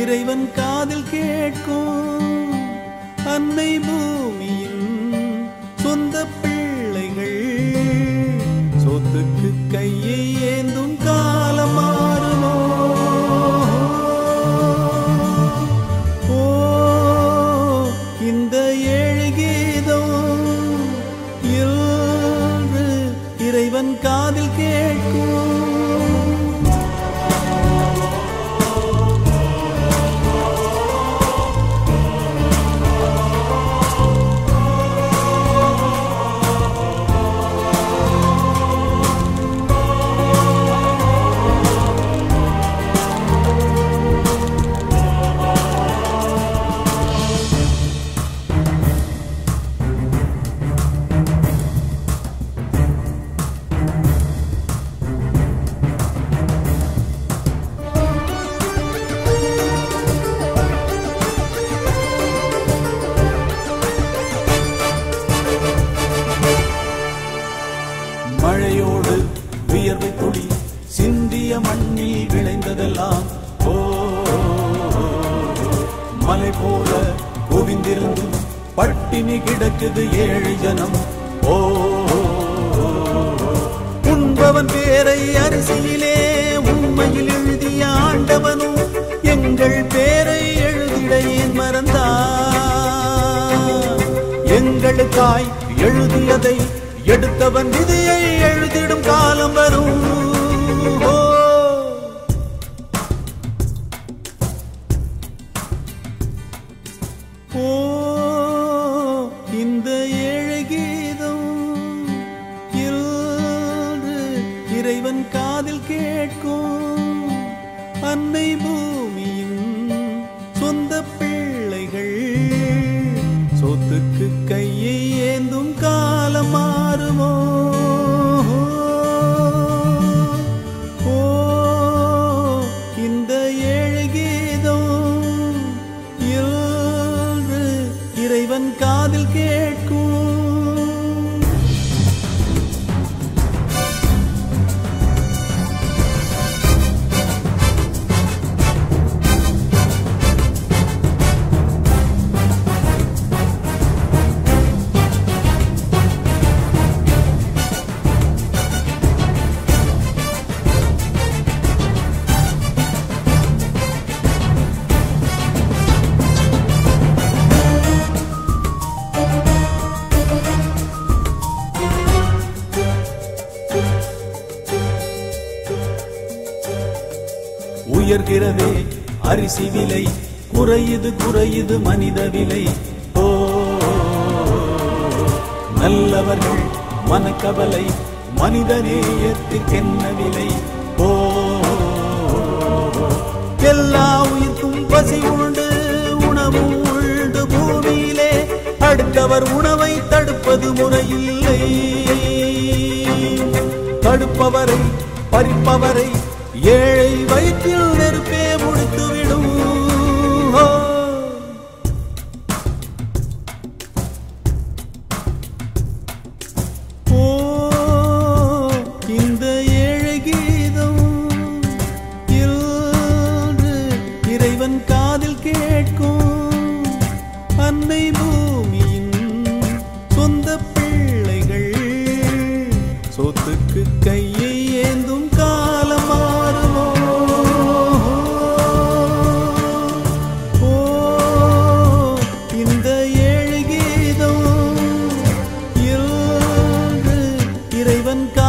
இறைவன் காதில் கேட்கும் அன்னை பூமியின் சொந்த பிள்ளைகள் சொத்துக்கு கையை ஏந்தும் காலம் மாறுமோ ஓ இந்த ஏழு கீதம் இன்று இறைவன் காதில் கேட்கும் மழையோடு வியர்வை துளி சிந்திய மண்ணில் விளைந்ததெல்லாம் ஓ மலை போல குவிந்திருந்தும் பட்டினி கிடக்குது ஏழை ஜனம் ஓ உண்பவன் பேரை அரிசியிலே உண்மையில் எழுதிய ஆண்டவனும் எங்கள் பேரை எழுதிட ஏன் மறந்தான் எங்களுக்காய் எழுதியதை எடுத்தவன் விதியை எழுதிடும் காலம் வரும் ஓ. ஓ இந்த ஏழை கீதம் இன்று இறைவன் காதில் கேட்கும் அன்னை பூமியின் சொந்த பிள்ளைகள் சொத்துக்கு கையை ஏந்தும் காலம் மாறுமோ ஓ இந்த ஏழை கீதம் இன்று இறைவன் காதில் கேட்கும் உயர்கிறதே அரிசி விலை குறையுது குறையுது மனித விலை ஓ நல்லவர்கள் மனக்கவலை மனிதநேயத்திற்கென்ன விலை ஓ எல்லா உயிர்க்கும் பசி உண்டு உணவும் உண்டு பூமியிலே அடுத்தவர் உணவை தடுப்பது முறையில்லை தடுப்பவரை பறிப்பவரை ஏழை வயிற்றில் நெருப்பே முடித்துவிடும் ஓ. ஓ இந்த ஏழை கீதம் இன்று இறைவன் காதில் கேட்கும் அன்னை பூமியின் சொந்த பிள்ளைகள் சொத்துக்கு கையை ஏந்தும் காலம் மாறுமோ ஓ இந்த ஏழு கீதம் இன்று இறைவன்